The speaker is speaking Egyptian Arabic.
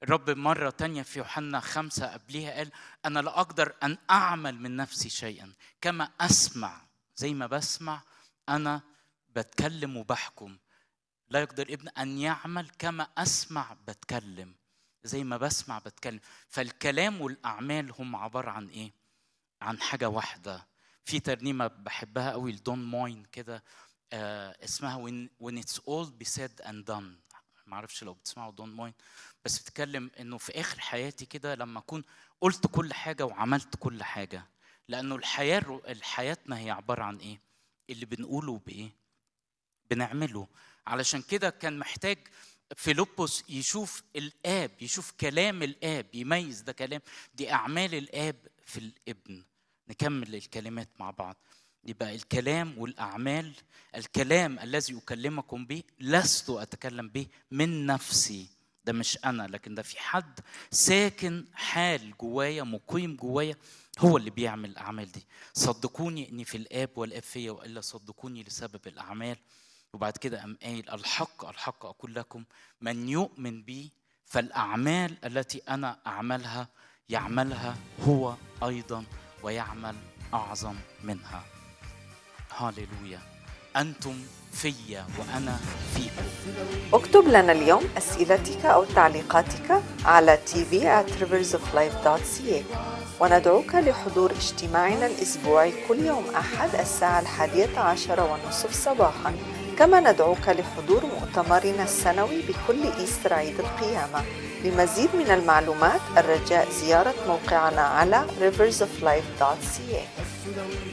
الرب مرة تانية في يوحنا خمسة قبليها قال أنا لا أقدر أن أعمل من نفسي شيئا كما أسمع زي ما بسمع أنا بتكلم وبحكم لا يقدر ابن أن يعمل كما أسمع بتكلم زي ما بسمع بتكلم فالكلام والأعمال هم عبارة عن إيه؟ عن حاجة واحدة في ترنيمة بحبها قوي لدون موين كده آه اسمها when, when it's all be said and done ما اعرفش لو بتسمعوا دون موين بس بتكلم انه في اخر حياتي كده لما اكون قلت كل حاجه وعملت كل حاجه لانه الحياه حياتنا هي عباره عن ايه اللي بنقوله بايه بنعمله علشان كده كان محتاج فيلبس يشوف الاب يشوف كلام الاب يميز ده كلام دي اعمال الاب في الابن نكمل الكلمات مع بعض يبقى الكلام والاعمال الكلام الذي اكلمكم به لست اتكلم به من نفسي ده مش انا لكن ده في حد ساكن حال جوايا مقيم جوايا هو اللي بيعمل الاعمال دي صدقوني اني في الاب والاب فيا والا صدقوني لسبب الاعمال وبعد كده قام قايل الحق الحق اقول لكم من يؤمن بي فالاعمال التي انا اعملها يعملها هو ايضا ويعمل اعظم منها هاليلويا أنتم فيا وأنا فيكم اكتب لنا اليوم أسئلتك أو تعليقاتك على tv at riversoflife.ca وندعوك لحضور اجتماعنا الأسبوعي كل يوم أحد الساعة الحادية عشر والنصف صباحا كما ندعوك لحضور مؤتمرنا السنوي بكل إيستر عيد القيامة لمزيد من المعلومات الرجاء زيارة موقعنا على riversoflife.ca